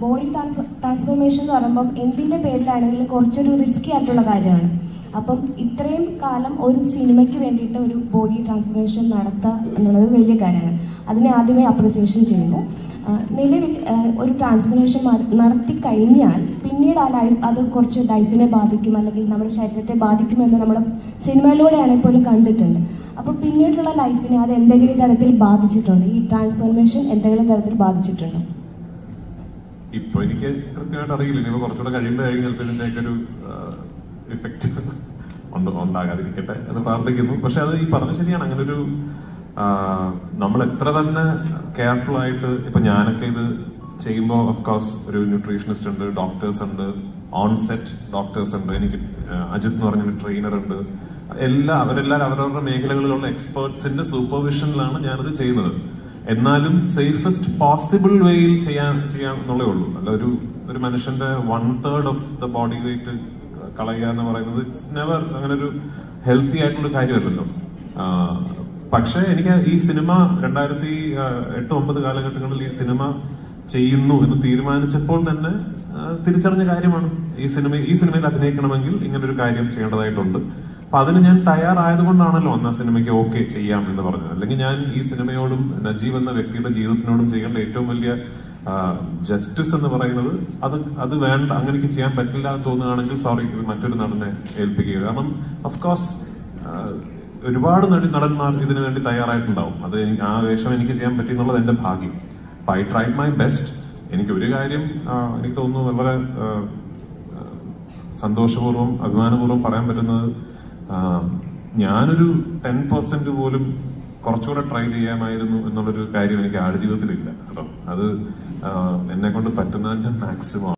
body transformation എന്ന് പറയുമ്പം എന്തിൻ്റെ പേരിലാണെങ്കിലും കുറച്ചൊരു റിസ്കി ആയിട്ടുള്ള കാര്യമാണ് അപ്പം ഇത്രയും കാലം ഒരു സിനിമയ്ക്ക് വേണ്ടിയിട്ട് ഒരു ബോഡി ട്രാൻസ്ഫോർമേഷൻ നടത്തുക എന്നുള്ളത് വലിയ കാര്യമാണ് അതിനെ ആദ്യമേ അപ്രിസിയേഷൻ ചെയ്യുന്നു ആ, നിലവിൽ ആ, ഒരു ട്രാൻസ്ഫോർമേഷൻ നടത്തി കഴിഞ്ഞാൽ പിന്നീട് ആ ലൈഫ് അത് കുറച്ച് ലൈഫിനെ ബാധിക്കും അല്ലെങ്കിൽ നമ്മുടെ ശരീരത്തെ ബാധിക്കുമെന്ന് നമ്മൾ സിനിമയിലൂടെയാണെങ്കിൽ പോലും കണ്ടിട്ടുണ്ട് അപ്പോൾ പിന്നീടുള്ള ലൈഫിനെ അത് എന്തെങ്കിലും തരത്തിൽ ബാധിച്ചിട്ടുണ്ട് ഈ ട്രാൻസ്ഫോർമേഷൻ എന്തെങ്കിലും തരത്തിൽ ബാധിച്ചിട്ടുണ്ടോ ഇപ്പൊ എനിക്ക് കൃത്യമായിട്ട് അറിയില്ല ഇനിയിപ്പോ കുറച്ചുകൂടെ കഴിയുമ്പോഴായിരിക്കും ചിലപ്പോൾ ഇതിന്റെയൊക്കെ ഒരു ഇഫക്റ്റ് ഉണ്ട് ഉണ്ടാകാതിരിക്കട്ടെ എന്ന് പ്രാർത്ഥിക്കുന്നു പക്ഷെ അത് ഈ പറഞ്ഞ ശരിയാണ് അങ്ങനെ ഒരു നമ്മൾ എത്ര തന്നെ കെയർഫുൾ ആയിട്ട് ഇപ്പൊ ഞാനൊക്കെ ഇത് ചെയ്യുമ്പോൾ ഓഫ് കോഴ്സ് ഒരു ന്യൂട്രീഷനിസ്റ്റ് ഉണ്ട് ഡോക്ടേഴ്സ് ഉണ്ട് ഓൺ സെറ്റ് ഡോക്ടേഴ്സ് ഉണ്ട് എനിക്ക് ആ, അജിത് എന്ന് പറഞ്ഞൊരു ട്രെയിനർ ഉണ്ട് എല്ലാ അവരെല്ലാവരും അവരവരുടെ മേഖലകളിലുള്ള എക്സ്പേർട്സിന്റെ സൂപ്പർവിഷനിലാണ് ഞാനത് ചെയ്യുന്നത് എന്നാലും സേഫസ്റ്റ് പോസിബിൾ വേയിൽ ചെയ്യാൻ ചെയ്യാൻ എന്നുള്ളേ ഉള്ളൂ അല്ല ഒരു ഒരു മനുഷ്യന്റെ one third of the body weight കളയുക എന്ന് പറയുന്നത് ഇറ്റ്സ് നെവർ അങ്ങനെ ഒരു ഹെൽത്തി ആയിട്ടുള്ള കാര്യമല്ലല്ലോ ആ, പക്ഷേ എനിക്ക് ഈ സിനിമ രണ്ടായിരത്തി ആ, എട്ട് ഒമ്പത് കാലഘട്ടങ്ങളിൽ ഈ സിനിമ ചെയ്യുന്നു എന്ന് തീരുമാനിച്ചപ്പോൾ തന്നെ ആ, തിരിച്ചറിഞ്ഞ കാര്യമാണ് ഈ സിനിമ ഈ സിനിമയിൽ അഭിനയിക്കണമെങ്കിൽ ഇങ്ങനൊരു കാര്യം ചെയ്യേണ്ടതായിട്ടുണ്ട് അപ്പൊ അതിന് ഞാൻ തയ്യാറായതുകൊണ്ടാണല്ലോ അന്ന് ആ സിനിമയ്ക്ക് ഓക്കെ ചെയ്യാം എന്ന് പറഞ്ഞത് അല്ലെങ്കിൽ ഞാൻ ഈ സിനിമയോടും നജീബ് എന്ന വ്യക്തിയുടെ ജീവിതത്തിനോടും ചെയ്യേണ്ട ഏറ്റവും വലിയ ജസ്റ്റിസ് എന്ന് പറയുന്നത് അത് അത് വേണ്ട അങ്ങനെയൊക്കെ ചെയ്യാൻ പറ്റില്ല എന്ന് തോന്നുകയാണെങ്കിൽ സോറി ഇത് മറ്റൊരു നടനെ ഏൽപ്പിക്കുക കാരണം ഓഫ് കോഴ്സ് ഒരുപാട് നടി നടന്മാർ ഇതിനു വേണ്ടി തയ്യാറായിട്ടുണ്ടാവും അത് എനിക്ക് ആ വേഷം എനിക്ക് ചെയ്യാൻ പറ്റി എന്നുള്ളത് എന്റെ ഭാഗ്യം അപ്പൊ ഐ ട്രൈ മൈ ബെസ്റ്റ് എനിക്ക് ഒരു കാര്യം ആ, എനിക്ക് തോന്നുന്നു വളരെ ആ, ആ, സന്തോഷപൂർവ്വം അഭിമാനപൂർവ്വം പറയാൻ പറ്റുന്നത് ആ, ഞാനൊരു ടെൻ പെർസെന്റ് പോലും കുറച്ചുകൂടെ ട്രൈ ചെയ്യാമായിരുന്നു എന്നുള്ളൊരു കാര്യം എനിക്ക് ആടുജീവിതത്തിലില്ല കേട്ടോ അത് എന്നെ കൊണ്ട് പറ്റുന്നതിന്റെ മാക്സിമം